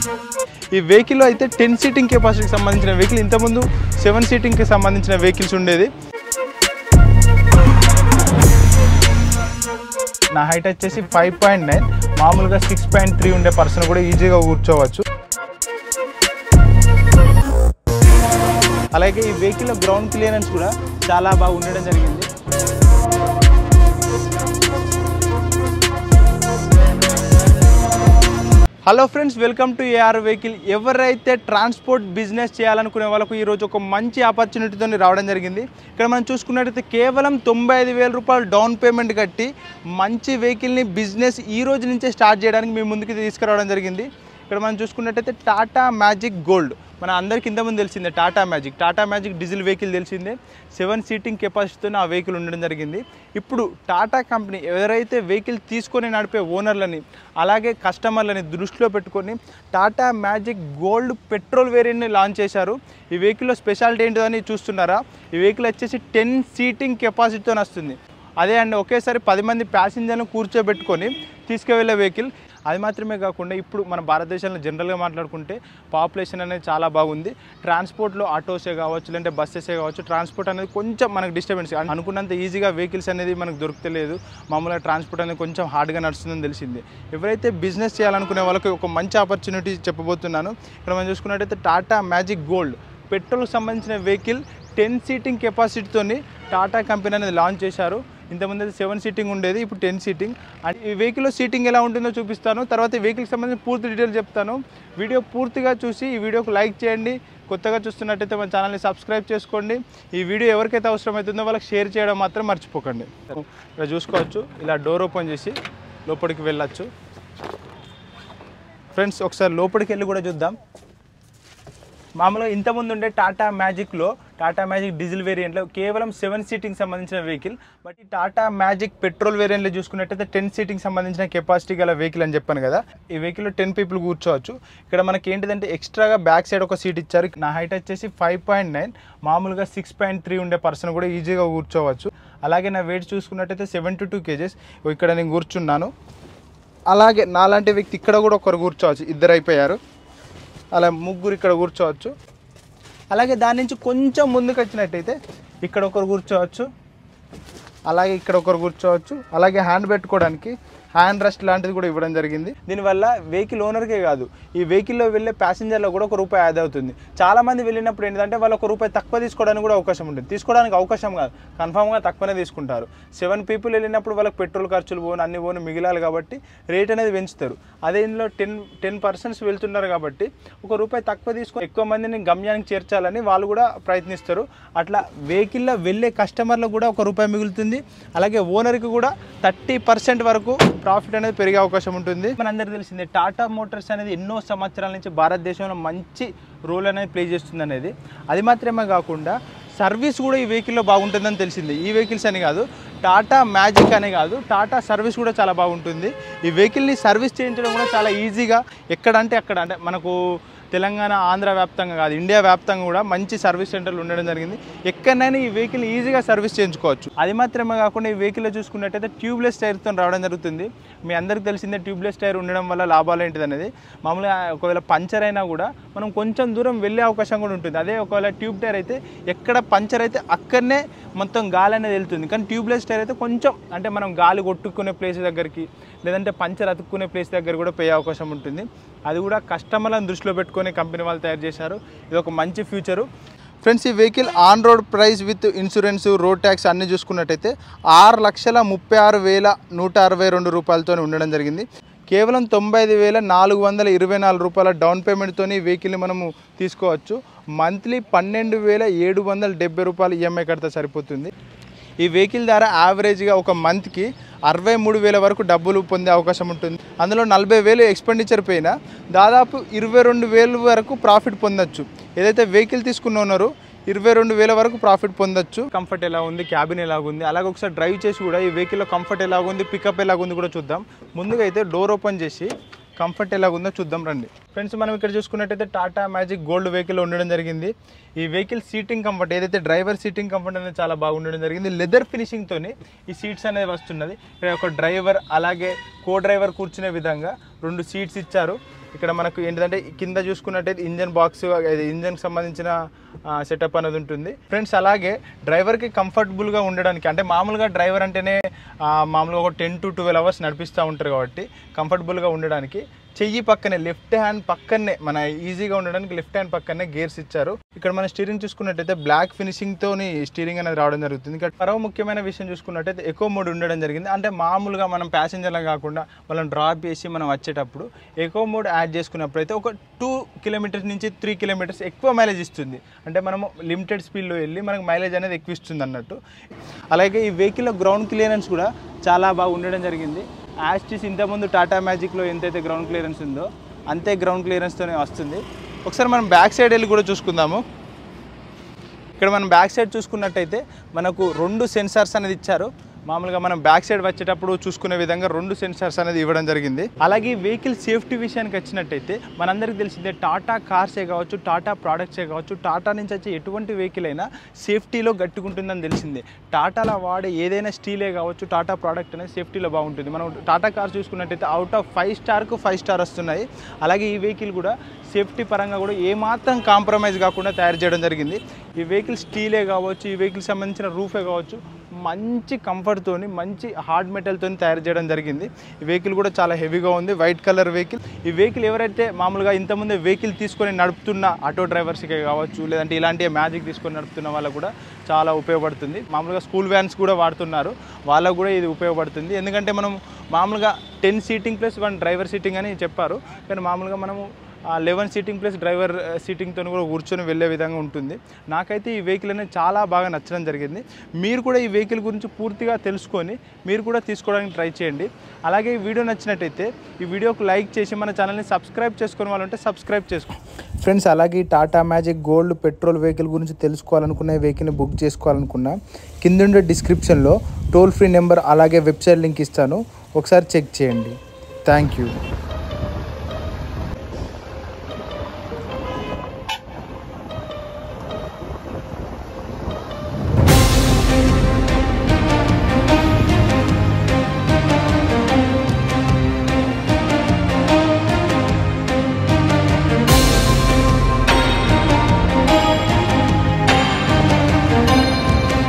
ఈ వెహికల్లో అయితే టెన్ సీటింగ్ కెపాసిటీకి సంబంధించిన వెహికల్ ఇంతకుముందు సెవెన్ సీటింగ్కి సంబంధించిన వెహికల్స్ ఉండేది నా హైట్ వచ్చేసి ఫైవ్ పాయింట్ నైన్ మామూలుగా సిక్స్ పాయింట్ త్రీ ఉండే పర్సన్ కూడా ఈజీగా కూర్చోవచ్చు అలాగే ఈ వెహికల్ గ్రౌండ్ క్లియరెన్స్ కూడా చాలా బాగా ఉండడం జరిగింది hello friends welcome to A R ఎవరైతే ట్రాన్స్పోర్ట్ బిజినెస్ చేయాలనుకునే వాళ్ళకు ఈరోజు ఒక మంచి ఆపర్చునిటీతో రావడం జరిగింది ఇక్కడ మనం చూసుకున్నట్టయితే కేవలం తొంభై ఐదు వేల రూపాయలు డౌన్ పేమెంట్ కట్టి మంచి వెహికల్ని బిజినెస్ ఈ రోజు నుంచే స్టార్ట్ చేయడానికి మీ ముందుకు తీసుకురావడం జరిగింది ఇక్కడ మనం చూసుకున్నట్టయితే టాటా మ్యాజిక్ గోల్డ్ మన అందరికి ఇంతకుముందు తెలిసిందే Tata magic Tata magic diesel vehicle తెలిసిందే సెవెన్ సీటింగ్ కెపాసిటీతో ఆ వెహికల్ ఉండడం జరిగింది ఇప్పుడు టాటా కంపెనీ ఎవరైతే వెహికల్ తీసుకొని నడిపే ఓనర్లని అలాగే కస్టమర్లని దృష్టిలో పెట్టుకొని టాటా మ్యాజిక్ గోల్డ్ పెట్రోల్ వేరియంట్ని లాంచ్ చేశారు ఈ వెహికల్లో స్పెషాలిటీ ఏంటో అని చూస్తున్నారా ఈ వెహికల్ వచ్చేసి టెన్ సీటింగ్ కెపాసిటీతో వస్తుంది అదే అండి ఒకేసారి పది మంది ప్యాసింజర్లను కూర్చోబెట్టుకొని తీసుకువెళ్ళే వెహికల్ అది మాత్రమే కాకుండా ఇప్పుడు మన భారతదేశంలో జనరల్గా మాట్లాడుకుంటే పాపులేషన్ అనేది చాలా బాగుంది ట్రాన్స్పోర్ట్లో ఆటోసే కావచ్చు లేదంటే బస్సెసే కావచ్చు ట్రాన్స్పోర్ట్ అనేది కొంచెం మనకు డిస్టర్బెన్స్ అనుకున్నంత ఈజీగా వెహికల్స్ అనేది మనకు దొరకలేదు మామూలుగా ట్రాన్స్పోర్ట్ అనేది కొంచెం హార్డ్గా నడుస్తుందని తెలిసింది ఎవరైతే బిజినెస్ చేయాలనుకునే వాళ్ళకి ఒక మంచి ఆపర్చునిటీ చెప్పబోతున్నాను ఇక్కడ మనం చూసుకున్నట్టయితే టాటా మ్యాజిక్ గోల్డ్ పెట్రోల్కి సంబంధించిన వెహికల్ టెన్ సీటింగ్ కెపాసిటీతోని టాటా కంపెనీ అనేది లాంచ్ చేశారు ఇంతకుముందు అయితే సెవెన్ సీటింగ్ ఉండేది ఇప్పుడు టెన్ సీటింగ్ అండ్ ఈ వెహికల్లో సీటింగ్ ఎలా ఉంటుందో చూపిస్తాను తర్వాత ఈ వెహికల్కి సంబంధించిన పూర్తి డీటెయిల్స్ చెప్తాను వీడియో పూర్తిగా చూసి ఈ వీడియోకి లైక్ చేయండి కొత్తగా చూస్తున్నట్టయితే మన ఛానల్ని సబ్స్క్రైబ్ చేసుకోండి ఈ వీడియో ఎవరికైతే అవసరమవుతుందో వాళ్ళకి షేర్ చేయడం మాత్రం మర్చిపోకండి ఇక్కడ చూసుకోవచ్చు ఇలా డోర్ ఓపెన్ చేసి లోపలికి వెళ్ళచ్చు ఫ్రెండ్స్ ఒకసారి లోపలికి వెళ్ళి కూడా చూద్దాం మామూలుగా ఇంతకుముందు ఉండే టాటా మ్యాజిక్లో టాటా మ్యాజిక్ డీజిల్ వేరియంట్లో కేవలం సెవెన్ సీటింగ్ సంబంధించిన వెహికల్ బట్ ఈ టాటా మ్యాజిక్ పెట్రోల్ వేరియంట్లో చూసుకున్నట్టయితే టెన్ సీటింగ్ సంబంధించిన కెపాసిటీ గల వెహికల్ అని చెప్పాను కదా ఈ వెహికల్లో టెన్ పీపుల్ కూర్చోవచ్చు ఇక్కడ మనకి ఏంటిదంటే ఎక్స్ట్రాగా బ్యాక్ సైడ్ ఒక సీట్ ఇచ్చారు నా హైట్ వచ్చేసి ఫైవ్ పాయింట్ నైన్ మామూలుగా సిక్స్ పాయింట్ త్రీ ఉండే పర్సన్ కూడా ఈజీగా కూర్చోవచ్చు అలాగే నా వెయిట్ చూసుకున్నట్టయితే సెవెంటీ టూ కేజెస్ ఇక్కడ నేను కూర్చున్నాను అలాగే నాలాంటి వ్యక్తి ఇక్కడ కూడా ఒకరు కూర్చోవచ్చు ఇద్దరు అయిపోయారు అలా ముగ్గురు ఇక్కడ కూర్చోవచ్చు అలాగే దాని నుంచి కొంచెం ముందుకు వచ్చినట్టయితే ఇక్కడ ఒకరు కూర్చోవచ్చు అలాగే ఇక్కడ ఒకరు కూర్చోవచ్చు అలాగే హ్యాండ్ పెట్టుకోవడానికి హ్యాండ్ రెస్ట్ లాంటిది కూడా ఇవ్వడం జరిగింది దీనివల్ల వెహికల్ ఓనర్కే కాదు ఈ వెహికల్లో వెళ్ళే ప్యాసింజర్లో కూడా ఒక రూపాయి ఆదా అవుతుంది చాలా మంది వెళ్ళినప్పుడు ఏంటంటే వాళ్ళు ఒక రూపాయి తక్కువ తీసుకోవడానికి కూడా అవకాశం ఉంటుంది తీసుకోవడానికి అవకాశం కాదు కన్ఫామ్గా తక్కువనే తీసుకుంటారు సెవెన్ పీపుల్ వెళ్ళినప్పుడు వాళ్ళకి పెట్రోల్ ఖర్చులు పోను అన్ని పోను మిగిలాలి కాబట్టి రేట్ అనేది పెంచుతారు అదే ఇందులో టెన్ టెన్ పర్సన్స్ వెళ్తున్నారు కాబట్టి ఒక రూపాయి తక్కువ తీసుకొని ఎక్కువ మందిని గమ్యానికి చేర్చాలని వాళ్ళు కూడా ప్రయత్నిస్తారు అట్లా వెహికల్లో వెళ్ళే కస్టమర్లకు కూడా ఒక రూపాయి మిగులుతుంది అలాగే ఓనర్కి కూడా థర్టీ పర్సెంట్ వరకు ప్రాఫిట్ అనేది పెరిగే అవకాశం ఉంటుంది మనందరికీ తెలిసిందే టాటా మోటార్స్ అనేది ఎన్నో సంవత్సరాల నుంచి భారతదేశంలో మంచి రోల్ అనేది ప్లే చేస్తుంది అనేది అది మాత్రమే కాకుండా సర్వీస్ కూడా ఈ వెహికల్లో బాగుంటుందని తెలిసింది ఈ వెహికల్స్ అని కాదు టాటా మ్యాజిక్ అనే కాదు టాటా సర్వీస్ కూడా చాలా బాగుంటుంది ఈ వెహికల్ని సర్వీస్ చేయించడం కూడా చాలా ఈజీగా ఎక్కడంటే అక్కడ అంటే మనకు తెలంగాణ ఆంధ్ర వ్యాప్తంగా కాదు ఇండియా వ్యాప్తంగా కూడా మంచి సర్వీస్ సెంటర్లు ఉండడం జరిగింది ఎక్కడైనా ఈ వెహికల్ ఈజీగా సర్వీస్ చేయించుకోవచ్చు అది మాత్రమే కాకుండా ఈ వెహికల్లో చూసుకున్నట్టయితే ట్యూబ్లెస్ టైర్తో రావడం జరుగుతుంది మీ అందరికీ తెలిసిందే ట్యూబ్లెస్ టైర్ ఉండడం వల్ల లాభాలు ఏంటిది అనేది మామూలుగా ఒకవేళ పంచర్ అయినా కూడా మనం కొంచెం దూరం వెళ్ళే అవకాశం కూడా ఉంటుంది అదే ఒకవేళ ట్యూబ్ టైర్ అయితే ఎక్కడ పంచర్ అయితే అక్కడనే మొత్తం గాలి అనేది వెళ్తుంది కానీ ట్యూబ్లెస్ టైర్ అయితే కొంచెం అంటే మనం గాలి కొట్టుకునే ప్లేస్ దగ్గరికి లేదంటే పంచర్ అతుక్కునే ప్లేస్ దగ్గర కూడా పోయే అవకాశం ఉంటుంది అది కూడా కస్టమర్లను దృష్టిలో పెట్టుకొని కంపెనీ వాళ్ళు తయారు చేశారు ఇది ఒక మంచి ఫ్యూచరు ఫ్రెండ్స్ ఈ vehicle on road price with insurance road tax అన్ని చూసుకున్నట్టయితే ఆరు లక్షల ముప్పై ఆరు వేల నూట అరవై రెండు రూపాయలతో ఉండడం జరిగింది కేవలం తొంభై ఐదు వేల నాలుగు వందల ఇరవై నాలుగు రూపాయల డౌన్ పేమెంట్తో ఈ వెహికల్ని మనము తీసుకోవచ్చు మంత్లీ పన్నెండు వేల ఏడు వందల డెబ్బై రూపాయలు ఈఎంఐ కడితే సరిపోతుంది ఈ వెహికల్ ద్వారా యావరేజ్గా ఒక మంత్కి అరవై మూడు వేల వరకు డబ్బులు పొందే అవకాశం ఉంటుంది అందులో నలభై వేలు ఎక్స్పెండిచర్ పైన దాదాపు ఇరవై రెండు వేలు వరకు ప్రాఫిట్ పొందొచ్చు ఏదైతే వెహికల్ తీసుకున్న ఉన్నారో ఇరవై రెండు వేల వరకు ప్రాఫిట్ పొందొచ్చు కంఫర్ట్ ఎలా ఉంది క్యాబిన్ ఎలా ఉంది అలాగే ఒకసారి డ్రైవ్ చేసి కూడా ఈ వెహికల్లో కంఫర్ట్ ఎలా ఉంది పికప్ ఎలా ఉంది కూడా చూద్దాం ముందుగా అయితే డోర్ ఓపెన్ చేసి కంఫర్ట్ ఎలా ఉందో చూద్దాం రండి ఫ్రెండ్స్ మనం ఇక్కడ చూసుకున్నట్టయితే టాటా మ్యాజిక్ గోల్డ్ వెహికల్ ఉండడం జరిగింది ఈ వెహికల్ సీటింగ్ కంఫర్ట్ ఏదైతే డ్రైవర్ సీటింగ్ కంఫర్ట్ అనేది చాలా బాగా ఉండడం జరిగింది లెదర్ ఫినిషింగ్ తోని ఈ సీట్స్ అనేది వస్తున్నది ఇక్కడ ఒక డ్రైవర్ అలాగే కో డ్రైవర్ కూర్చునే విధంగా రెండు సీట్స్ ఇచ్చారు ఇక్కడ మనకు ఏంటంటే కింద చూసుకున్నట్టయితే ఇంజన్ బాక్స్ ఇంజన్కి సంబంధించిన సెటప్ అనేది ఉంటుంది ఫ్రెండ్స్ అలాగే డ్రైవర్కి కంఫర్టబుల్గా ఉండడానికి అంటే మామూలుగా డ్రైవర్ అంటేనే ఆ, మామూలుగా ఒక టెన్ టు ట్వెల్వ్ అవర్స్ నడిపిస్తూ ఉంటారు కాబట్టి కంఫర్టబుల్గా ఉండడానికి చెయ్యి పక్కనే లెఫ్ట్ హ్యాండ్ పక్కనే మన ఈజీగా ఉండడానికి లెఫ్ట్ హ్యాండ్ పక్కనే గేర్స్ ఇచ్చారు ఇక్కడ మన స్టీరింగ్ చూసుకున్నట్టయితే బ్లాక్ ఫినిషింగ్ తోని స్టీరింగ్ అనేది రావడం జరుగుతుంది ఇక్కడ మరో ముఖ్యమైన విషయం చూసుకున్నట్టయితే ఎకో మోడ్ ఉండడం జరిగింది అంటే మామూలుగా మనం ప్యాసింజర్లా కాకుండా వాళ్ళని డ్రాప్ చేసి మనం వచ్చేటప్పుడు ఎకో మోడ్ యాడ్ చేసుకున్నప్పుడు అయితే ఒక టూ కిలోమీటర్స్ నుంచి త్రీ కిలోమీటర్స్ ఎక్కువ మైలేజ్ ఇస్తుంది అంటే మనము లిమిటెడ్ స్పీడ్లో వెళ్ళి మనకు మైలేజ్ అనేది ఎక్కువ ఇస్తుంది అన్నట్టు అలాగే ఈ వెహికల్లో గ్రౌండ్ క్లియరెన్స్ కూడా చాలా బాగా ఉండడం జరిగింది యాస్టిస్ ఇంతకుముందు టాటా మ్యాజిక్లో ఎంతైతే గ్రౌండ్ క్లియరెన్స్ ఉందో అంతే గ్రౌండ్ క్లియరెన్స్తోనే వస్తుంది ఒకసారి మనం బ్యాక్ సైడ్ వెళ్ళి కూడా చూసుకుందాము ఇక్కడ మనం బ్యాక్ సైడ్ చూసుకున్నట్టయితే మనకు రెండు సెన్సార్స్ అనేది ఇచ్చారు మామూలుగా మనం బ్యాక్ సైడ్ వచ్చేటప్పుడు చూసుకునే విధంగా రెండు సెన్సార్స్ అనేది ఇవ్వడం జరిగింది అలాగే వెహికల్ సేఫ్టీ విషయానికి వచ్చినట్టయితే మనందరికీ తెలిసిందే టాటా కార్సే కావచ్చు టాటా ప్రోడక్ట్సే కావచ్చు టాటా నుంచి వచ్చే ఎటువంటి వెహికల్ అయినా సేఫ్టీలో గట్టుకుంటుందని తెలిసిందే టాటాలో వాడే ఏదైనా స్టీలే కావచ్చు టాటా ప్రోడక్ట్ అనేది సేఫ్టీలో బాగుంటుంది మనం టాటా కార్ చూసుకున్నట్టయితే అవుట్ ఆఫ్ ఫైవ్ స్టార్కు ఫైవ్ స్టార్ వస్తున్నాయి అలాగే ఈ వెహికల్ కూడా సేఫ్టీ పరంగా కూడా ఏమాత్రం కాంప్రమైజ్ కాకుండా తయారు చేయడం జరిగింది ఈ వెహికల్ స్టీలే కావచ్చు ఈ వెహికల్ సంబంధించిన రూఫే కావచ్చు మంచి కంఫర్ట్తోని మంచి హార్డ్ మెటల్తో తయారు చేయడం జరిగింది ఈ వెహికల్ కూడా చాలా హెవీగా ఉంది వైట్ కలర్ వెహికల్ ఈ వెహికల్ ఎవరైతే మామూలుగా ఇంతకుముందే వెహికల్ తీసుకొని నడుపుతున్న ఆటో డ్రైవర్స్కే కావచ్చు లేదంటే ఇలాంటి మ్యాజిక్ తీసుకొని నడుపుతున్న వాళ్ళకు కూడా చాలా ఉపయోగపడుతుంది మామూలుగా స్కూల్ వ్యాన్స్ కూడా వాడుతున్నారు వాళ్ళకు కూడా ఇది ఉపయోగపడుతుంది ఎందుకంటే మనం మామూలుగా ten seating plus one driver seating అని చెప్పారు కానీ మామూలుగా మనము లెవెన్ సీటింగ్ ప్లస్ డ్రైవర్ సీటింగ్తో కూడా కూర్చొని వెళ్ళే విధంగా ఉంటుంది నాకైతే ఈ వెహికల్ అనేది చాలా బాగా నచ్చడం జరిగింది మీరు కూడా ఈ వెహికల్ గురించి పూర్తిగా తెలుసుకొని మీరు కూడా తీసుకోవడానికి ట్రై చేయండి అలాగే ఈ వీడియో నచ్చినట్టయితే ఈ వీడియోకి లైక్ చేసి మన ఛానల్ని సబ్స్క్రైబ్ చేసుకునే వాళ్ళు ఉంటే సబ్స్క్రైబ్ చేసుకో ఫ్రెండ్స్ అలాగే ఈ Tata magic gold petrol vehicle గురించి తెలుసుకోవాలనుకున్న ఈ వెహికల్ని బుక్ చేసుకోవాలనుకున్నా కింద డిస్క్రిప్షన్లో టోల్ ఫ్రీ నెంబర్ అలాగే వెబ్సైట్ లింక్ ఇస్తాను ఒకసారి చెక్ చేయండి థ్యాంక్ యూ